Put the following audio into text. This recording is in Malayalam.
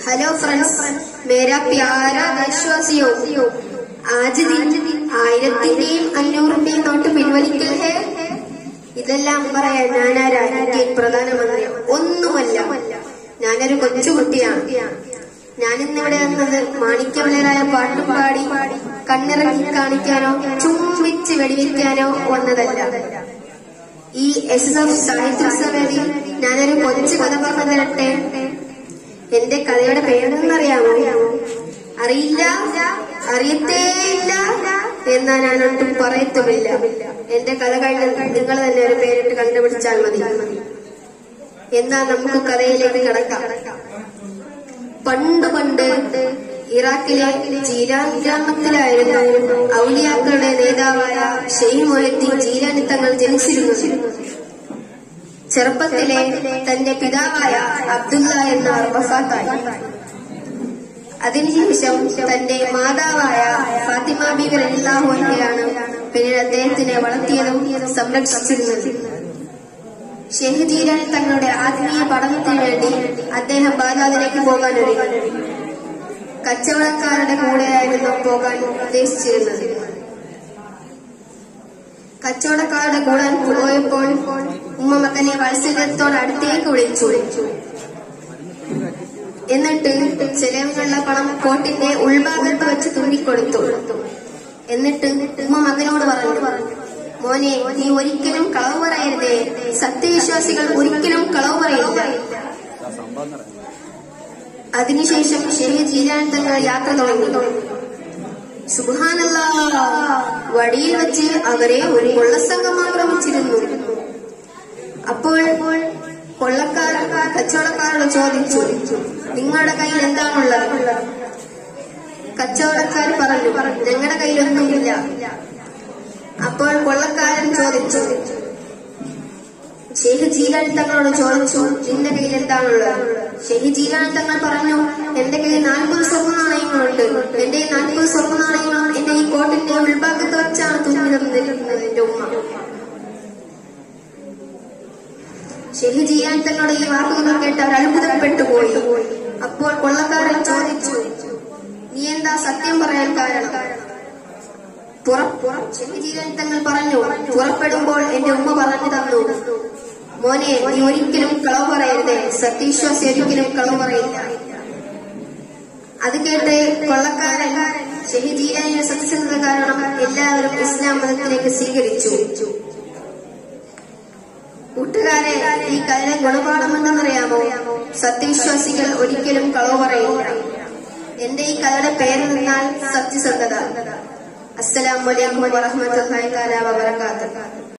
हेलो फ्रेंड्स मेरा प्यारा देशवासियों आज दिन ആയിരത്തിന്റെയും അഞ്ഞൂറിന്റെയും നോട്ട് പിൻവലിക്കൽ ഹേ ഇതെല്ലാം പറയാൻ ഞാനാരാ ഇന്ത്യൻ പ്രധാനമന്ത്രി ഒന്നുമല്ല ഞാനൊരു കൊച്ചുകുട്ടിയാണ് ഞാനിന്നിവിടെ വന്നത് മാണിക്യവിളരായ പാട്ടും പാടി കണ്ണിറങ്ങി കാണിക്കാനോ ചുംബിച്ച് വെടിവെക്കാനോ വന്നതല്ല ഈ എസ് എസ് എഫ് സാഹിത്യോത്സവേദിയിൽ ഞാനൊരു കൊച്ചു കഥ പറഞ്ഞു തരട്ടെ എന്റെ കഥയുടെ പേരെന്നറിയാമോ അറിയില്ല അറിയത്തേയില്ല എന്നാ ഞാനൊട്ടും പറയത്തുമില്ല എന്റെ കഥ കഴിഞ്ഞ് നിങ്ങൾ തന്നെ ഒരു പേരിട്ട് കണ്ടുപിടിച്ചാൽ മതി എന്നാ നമുക്ക് കഥയിലേക്ക് കടക്കാം പണ്ട് പണ്ട് ഇറാഖിലെ ജീലാൻ ഗ്രാമത്തിലായിരുന്നു ഔലിയാക്കളുടെ നേതാവായ ഷെയ്ഖ് മൊഹദ്ദീൻ ജീലാനി തങ്ങൾ ജനിച്ചിരുന്നു ചെറുപ്പത്തിലെ തന്റെ പിതാവായ അബ്ദുള്ള എന്ന വഫാത്തായി അതിനുശേഷം തന്റെ മാതാവായ ഫാത്തിമ ബീബി റളിയല്ലാഹുഅൻഹയാണ് പിന്നീട് അദ്ദേഹത്തിനെ വളർത്തിയതും സംരക്ഷിച്ചിരുന്നത് ഷെയ്ഖ് ജീലാനി തങ്ങളുടെ ആത്മീയ പഠനത്തിന് വേണ്ടി അദ്ദേഹം ബാഗ്ദാദിലേക്ക് പോകാൻ ഒരുങ്ങി കച്ചവടക്കാരുടെ കൂടെയായിരുന്നു പോകാൻ ഉദ്ദേശിച്ചിരുന്നത് കച്ചവടക്കാരുടെ കൂടെ പോയപ്പോൾ ഉമ്മ മകനെ വാത്സല്യത്തോട് അടുത്തേക്ക് വിളിച്ചു എന്നിട്ട് ചെലവിനുള്ള പണം കോട്ടിന്റെ ഉൾഭാഗത്ത് വെച്ച് തുന്നിക്കൊടുത്തു എന്നിട്ട് ഉമ്മ മകനോട് പറഞ്ഞു മോനെ നീ ഒരിക്കലും കളവ് പറയരുതേ സത്യവിശ്വാസികൾ ഒരിക്കലും കളവ് പറയില്ല അതിനുശേഷം ഷെയ്ഖ് ജീലാൻ തങ്ങൾ യാത്ര തുടങ്ങി സുഹാനല്ല വഴിയിൽ വെച്ച് അവരെ ഒരു കൊള്ളസംഘം ആക്രമിച്ചിരുന്നു അപ്പോൾ കൊള്ളക്കാർ കച്ചവടക്കാരോട് ചോദിച്ചു നിങ്ങളുടെ കയ്യിൽ എന്താണുള്ളത് കച്ചവടക്കാർ പറഞ്ഞു ഞങ്ങളുടെ കയ്യിലൊന്നുമില്ല അപ്പോൾ കൊള്ളക്കാരൻ ചോദിച്ചു ഷെയ്ഖ് ജീലാൻ തങ്ങളോട് ചോദിച്ചു നിന്റെ കയ്യിൽ എന്താണുള്ളത് ഷെയ്ഖ് ജീലാൻ തങ്ങൾ പറഞ്ഞു എന്റെ കയ്യിൽ നാൽപ്പത് സ്വർണ്ണ നാണയങ്ങളുണ്ട് എന്റെ ഈ നാൽപ്പത് സ്വർണ്ണ നാണയങ്ങളും എന്റെ ഈ കോട്ടിന്റെ ഉൾഭാഗത്ത് വെച്ചാണ് തുന്നി തന്നിരിക്കുന്നത് എന്റെ ഉമ്മ ഷെയ്ഖ് ജീലാൻ തങ്ങളുടെ ഈ വാക്കുകൾ കേട്ട് അവർ അത്ഭുതപ്പെട്ടു പോയി അപ്പോൾ കൊള്ളക്കാരൻ ചോദിച്ചു നീ എന്താ സത്യം പറയാൻ കാരണം ഷെയ്ഖ് തങ്ങൾ പറഞ്ഞു പുറപ്പെടുമ്പോൾ എന്റെ ഉമ്മ പറഞ്ഞു തന്നു മോനെ നീ ഒരിക്കലും കളവ് പറയരുതേ സത്യവിശ്വാസി ഒരിക്കലും കളവ് പറയില്ല അത് കേട്ട് കൊള്ളക്കാരൻ ഷഹീദീരാനിയുടെ സത്യസന്ധത കാരണം എല്ലാവരും ഇസ്ലാം മതത്തിലേക്ക് സ്വീകരിച്ചു കൂട്ടുകാരെ ഈ കഥയിലെ ഗുണപാഠം എന്തെന്നറിയാമോ സത്യവിശ്വാസികൾ ഒരിക്കലും കളവ് പറയില്ല എന്റെ ഈ കഥയുടെ പേര് നിന്നാൽ സത്യസന്ധത അസ്സലാമലൈക്കും വറഹമത്തല്ലാഹി തആല വബറകാതുഹു